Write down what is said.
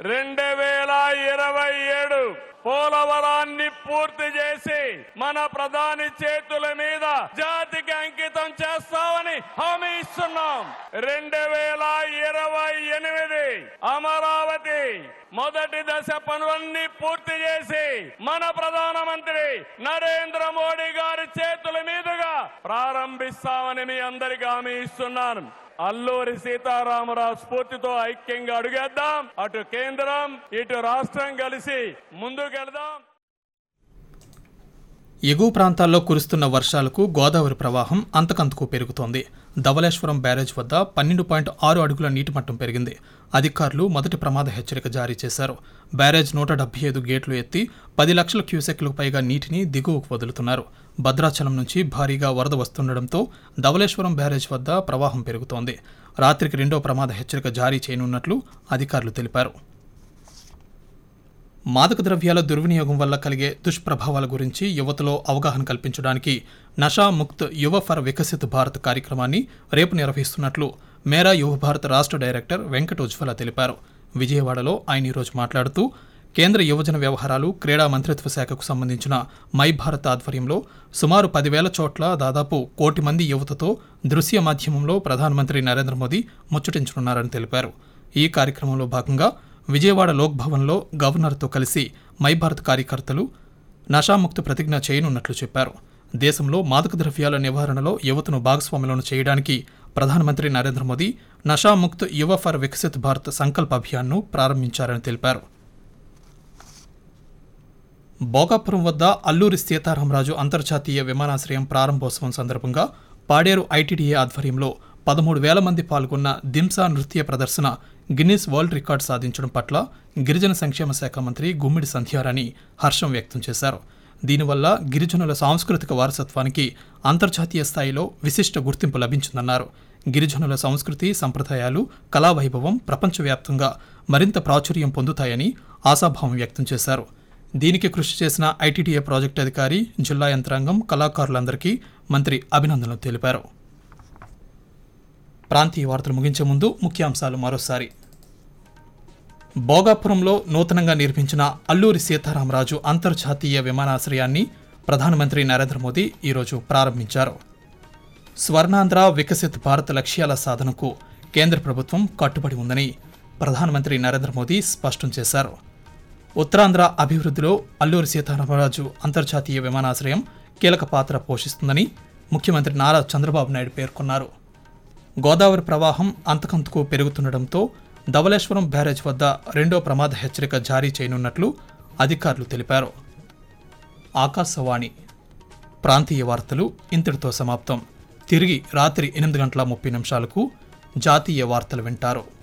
రెండు వేల ఇరవై ఏడు పోలవరాన్ని పూర్తి చేసి మన ప్రధాని చేతుల మీద జాతికి అంకితం చేస్తామని హామీ ఇస్తున్నాం రెండు వేల ఇరవై ఎనిమిది అమరావతి మొదటి దశ పనులన్నీ పూర్తి చేసి మన ప్రధానమంత్రి నరేంద్ర మోడీ గారి చేతుల మీదుగా ప్రారంభిస్తామని మీ అందరికీ హామీ ఇస్తున్నాను అల్లూరి సీతారామరాజు స్ఫూర్తితో ఐక్యంగా అడుగేద్దాం అటు కేంద్రం ఇటు రాష్ట్రం కలిసి ముందుకెళ్దాం ఎగువ ప్రాంతాల్లో కురుస్తున్న వర్షాలకు గోదావరి ప్రవాహం అంతకంతకు పెరుగుతోంది ధవళేశ్వరం బ్యారేజ్ వద్ద పన్నెండు పాయింట్ ఆరు అడుగుల నీటి మట్టం పెరిగింది అధికారులు మొదటి ప్రమాద హెచ్చరిక జారీ చేశారు బ్యారేజ్ నూట డెబ్బై ఐదు గేట్లు ఎత్తి పది లక్షల క్యూసెక్లకు పైగా నీటిని దిగువకు వదులుతున్నారు భద్రాచలం నుంచి భారీగా వరద వస్తుండటంతో ధవళేశ్వరం బ్యారేజ్ వద్ద ప్రవాహం పెరుగుతోంది రాత్రికి రెండో ప్రమాద హెచ్చరిక జారీ చేయనున్నట్లు అధికారులు తెలిపారు మాదక ద్రవ్యాల దుర్వినియోగం వల్ల కలిగే దుష్ప్రభావాల గురించి యువతలో అవగాహన కల్పించడానికి నషా ముక్త్ యువ ఫర్ వికసిత్ భారత్ కార్యక్రమాన్ని రేపు నిర్వహిస్తున్నట్లు మేరా యువ భారత్ రాష్ట్ర డైరెక్టర్ వెంకట ఉజ్వల తెలిపారు విజయవాడలో ఆయన ఈరోజు మాట్లాడుతూ కేంద్ర యువజన వ్యవహారాలు క్రీడా మంత్రిత్వ శాఖకు సంబంధించిన మై భారత్ ఆధ్వర్యంలో సుమారు పదివేల చోట్ల దాదాపు కోటి మంది యువతతో దృశ్య మాధ్యమంలో ప్రధానమంత్రి నరేంద్ర మోదీ ముచ్చటించనున్నారని తెలిపారు ఈ కార్యక్రమంలో భాగంగా విజయవాడ లోక్ భవన్లో గవర్నర్తో కలిసి మై భారత్ కార్యకర్తలు నషాముక్త ప్రతిజ్ఞ చేయనున్నట్లు చెప్పారు దేశంలో మాదక ద్రవ్యాల నివారణలో యువతను భాగస్వాములను చేయడానికి ప్రధానమంత్రి నరేంద్ర మోదీ నషాముక్త్ యువ ఫర్ వికసిత్ భారత్ సంకల్ప అభియాన్ను ప్రారంభించారని తెలిపారు భోగాపురం వద్ద అల్లూరి సీతారామరాజు అంతర్జాతీయ విమానాశ్రయం ప్రారంభోత్సవం సందర్భంగా పాడేరు ఐటీడీఏ ఆధ్వర్యంలో పదమూడు వేల మంది పాల్గొన్న దింసా నృత్య ప్రదర్శన గిన్నిస్ వరల్డ్ రికార్డ్ సాధించడం పట్ల గిరిజన సంక్షేమ శాఖ మంత్రి గుమ్మిడి సంధ్యారాణి హర్షం వ్యక్తం చేశారు దీనివల్ల గిరిజనుల సాంస్కృతిక వారసత్వానికి అంతర్జాతీయ స్థాయిలో విశిష్ట గుర్తింపు లభించిందన్నారు గిరిజనుల సంస్కృతి సంప్రదాయాలు కళావైభవం ప్రపంచవ్యాప్తంగా మరింత ప్రాచుర్యం పొందుతాయని ఆశాభావం వ్యక్తం చేశారు దీనికి కృషి చేసిన ఐటీడీఏ ప్రాజెక్టు అధికారి జిల్లా యంత్రాంగం కళాకారులందరికీ మంత్రి అభినందనలు తెలిపారు ప్రాంతీయ వార్తలు ముగించే ముందు ముఖ్యాంశాలు మరోసారి భోగాపురంలో నూతనంగా నిర్మించిన అల్లూరి సీతారామరాజు అంతర్జాతీయ విమానాశ్రయాన్ని ప్రధానమంత్రి నరేంద్ర మోదీ ఈరోజు ప్రారంభించారు స్వర్ణాంధ్ర వికసిత్ భారత్ లక్ష్యాల సాధనకు కేంద్ర ప్రభుత్వం కట్టుబడి ఉందని ప్రధానమంత్రి నరేంద్ర మోదీ స్పష్టం చేశారు ఉత్తరాంధ్ర అభివృద్ధిలో అల్లూరి సీతారామరాజు అంతర్జాతీయ విమానాశ్రయం కీలక పాత్ర పోషిస్తుందని ముఖ్యమంత్రి నారా చంద్రబాబు నాయుడు పేర్కొన్నారు గోదావరి ప్రవాహం అంతకంతకు పెరుగుతుండటంతో ధవళేశ్వరం బ్యారేజ్ వద్ద రెండో ప్రమాద హెచ్చరిక జారీ చేయనున్నట్లు అధికారులు తెలిపారు ఆకాశవాణి ప్రాంతీయ వార్తలు ఇంతటితో సమాప్తం తిరిగి రాత్రి ఎనిమిది గంటల ముప్పై నిమిషాలకు జాతీయ వార్తలు వింటారు